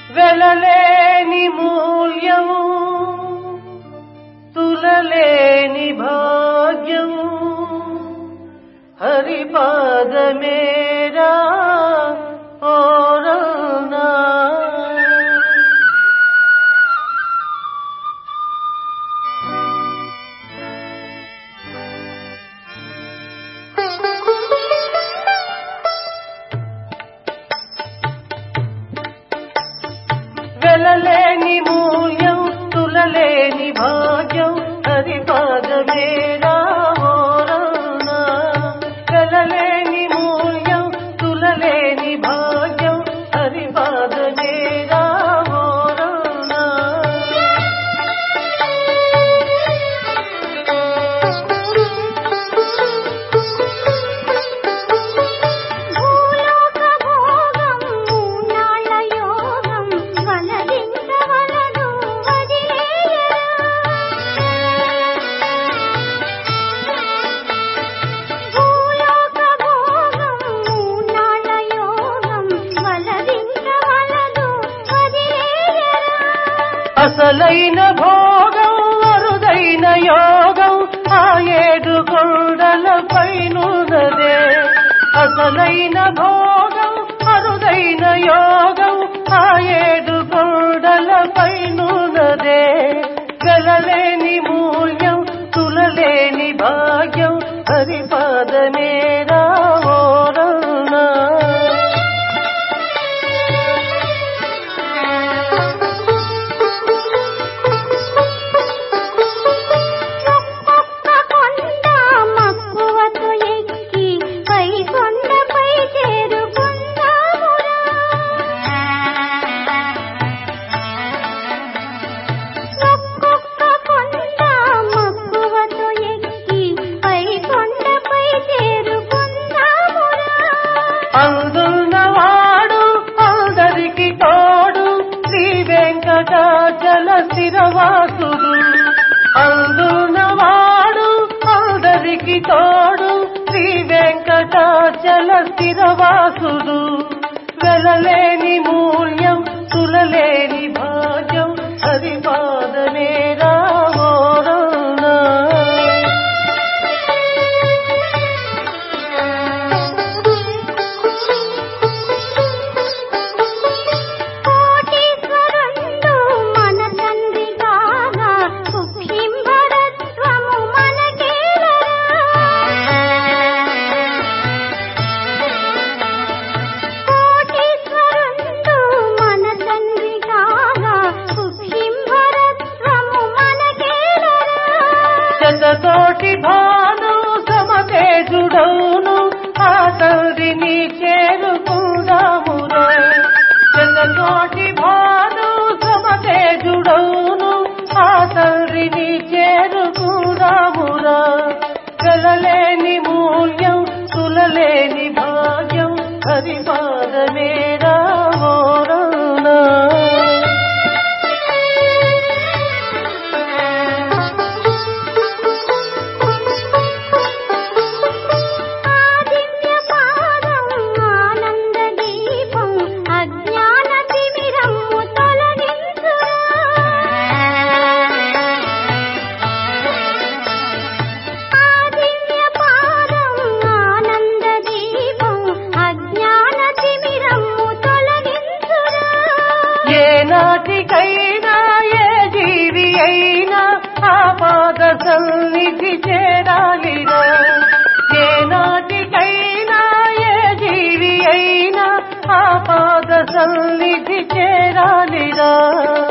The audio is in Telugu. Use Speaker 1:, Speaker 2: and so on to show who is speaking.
Speaker 1: వెలలేని మూల్యం తులలేని భాగ్యం హరిపాదమేరా ఓరనా వెలలేని మూల్యం తులలేని భాగ్యం హరిపాదమేరా ఓరనా వెలలేని మూల్యం తులలేని భాగ్యం హరిపాదమేరా ఓరనా
Speaker 2: భూలోక భోగం మూనాళ్ళ యోగం వలదించవలదు వదిలేయరా భూలోక భోగం మూనాళ్ళ యోగం వలదించవలదు వదిలేయరా
Speaker 1: అసలైన భోగం అరుదైన యోగం ఆ ఏడు కొండల పైనున్నదే అసలైన భోగం అరుదైన యోగం ఆ ఏడు కొండల పైనున్నదే గలలేని మూల్యం తులలేని భాగ్యం హరిపాదమేరా ఓరన్నా
Speaker 2: ఒక్కొక్క కొండ మక్కువతో ఎక్కి పై కొండపై చేరుకుందామురా ఒక్కొక్క కొండ మక్కువతో ఎక్కి పై కొండపై చేరుకుందామురా
Speaker 1: అందున్నవాడు అందరికి తోడు శ్రీ వెంకటాచల స్థిరవాసుడు అందున్నవాడు అందరికి తోడు శ్రీ వెంకటాచల స్థిరవాసుడు వెలలేని మూల్యం తులలేని భాగ్యం హరిపాదమేరా ఓరన్నా
Speaker 2: కోటీశ్వరుండు మన తండ్రి కాగా సుఖింభరత్వము మనకేలరా కోటీశ్వరుండు మన తండ్రి కాగా సుఖింభరత్వము మనకేలరా
Speaker 1: శతతోటి భాను సమతేజుడౌను ఆ తండ్రిని చేరుకుందామురా శతతోటి భాను సమతేజుడౌను ఆ తండ్రిని చేరుకుందామురా కలలేని మూల్యం తులలేని భాగ్యం హరిపాదమేరా ఓరన్నా
Speaker 2: ఆదిత్య పాదం ఆనంద దీపం అజ్ఞాన తిమిరము తొలగించురా ఆదిత్య పాదం ఆనంద దీపం అజ్ఞాన తిమిరము తొలగించురా
Speaker 1: ఏ నాటికైనా ఏ జీవి అయినా ఆ పాద సన్నిధి చేరాలిరా ఏ నాటికైనా ఏ జీవి అయినా ఆ పాద సన్నిధి చేరాలిరా